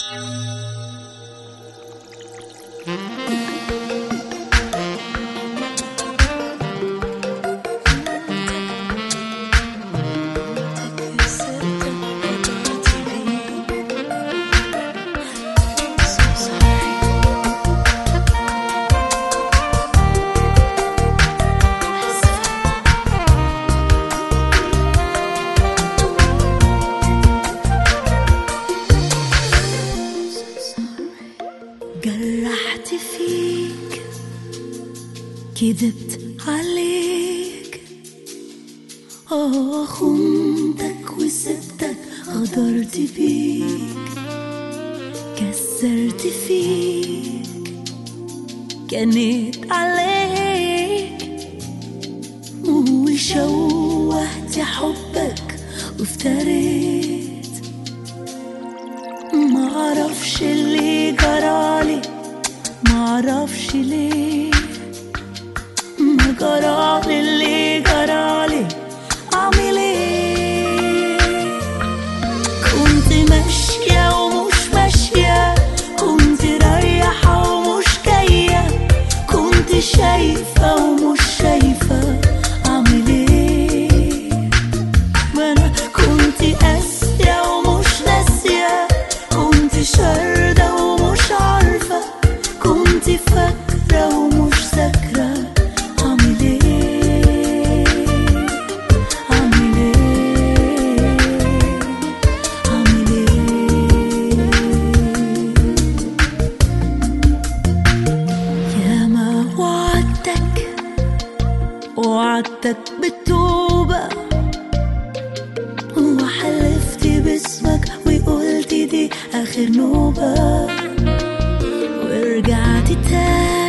جرحت فيك كذبت عليك اه خنتك وسبتك غدرت بيك كسرت فيك كانت عليك وشوهت حبك وافتريت معرفش اللي جرالي معرفش ليه ما جرالي اللي جرالي اعمل ايه كنت ماشية ومش ماشية كنت رايحة ومش جاية كنت شايفة ومش شايفة اعمل ايه ما انا كنت قاسية ومش ناسية كنت شاردة ومش عارفة كنت فاكرة ومش ذاكرة اعمل ايه اعمل ايه اعمل ايه يا ما وعدتك وعدتك بالتوبة وحلفت باسمك وقلت دي آخر نوبة ورجعت تاني